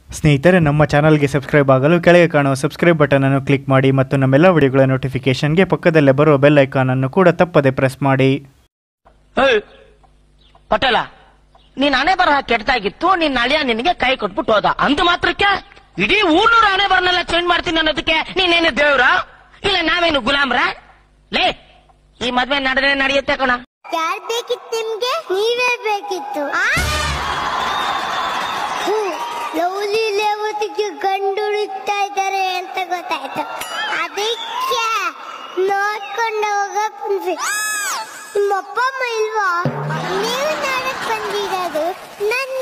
ಸ್ನೇಹಿತರೆ ನಮ್ಮ ಚಾನಲ್ಗೆ ಸಬ್ಸ್ಕ್ರೈಬ್ ಆಗಲು ಕೆಳಗೆ ಕಾಣುವ ಸಬ್ಸ್ಕ್ರೈಬ್ ಬಟನ್ ಅನ್ನು ಕ್ಲಿಕ್ ಮಾಡಿ ಮತ್ತು ನಮ್ಮೆಲ್ಲ ವಿಡಿಯೋಗಳ ನೋಟಿಫಿಕೇಶನ್ಗೆ ಪಕ್ಕದಲ್ಲೇ ಬರುವ ಬೆಲ್ ಐಕಾನ್ ಅನ್ನು ಕೂಡ ತಪ್ಪದೆ ಪ್ರೆಸ್ ಮಾಡಿ ಏಯ್, ಪಟೇಲ ನೀನ್ ಹಣೆ ಬರಹ ಕೆಟ್ಟದಾಗಿತ್ತು ನಿನ್ನ ಅಳಿಯ ನಿನಗೆ ಕೈ ಕೊಟ್ಬಿಟ್ಟು ಹೋದ ಅಂದು ಮಾತ್ರಕ್ಕೆ ಇಡೀ ಊರ್ನೂರು ಹಣೆ ಬರನೆಲ್ಲ ಚೇಂಜ್ ಮಾಡ್ತೀನಿ ಅನ್ನೋದಕ್ಕೆ ನೀನೇನು ದೇವ್ರ ಇಲ್ಲ ನಾವೇನು ಗುಲಾಮ್ರ ಲೇ ಈ ಮದ್ವೆ ನಡೆದ್ರೆ ನಡೆಯುತ್ತೆ ಕಣ ಯಾರ್ ಬೇಕಿತ್ತು ನಿಮ್ಗೆ ನೀವೇ ಬೇಕಿತ್ತು ಆ? ಹೂ, ಲವ್ಲಿ ಲೇವತಿಗೆ ಗಂಡು ಹುಡುಕ್ತಾ ಇದ್ದಾರೆ ಅಂತ ಗೊತ್ತಾಯ್ತು ಅದಕ್ಕೆ ನೋಡ್ಕೊಂಡು ಹೋಗಕ್ ಬಂದ್ವಿ ನಿಮ್ಮಪ್ಪ ಅಮ್ಮ ಇಲ್ವಾ ನೀವು ನಾಡಕ್ ಬಂದಿರೋದು ನನ್ನ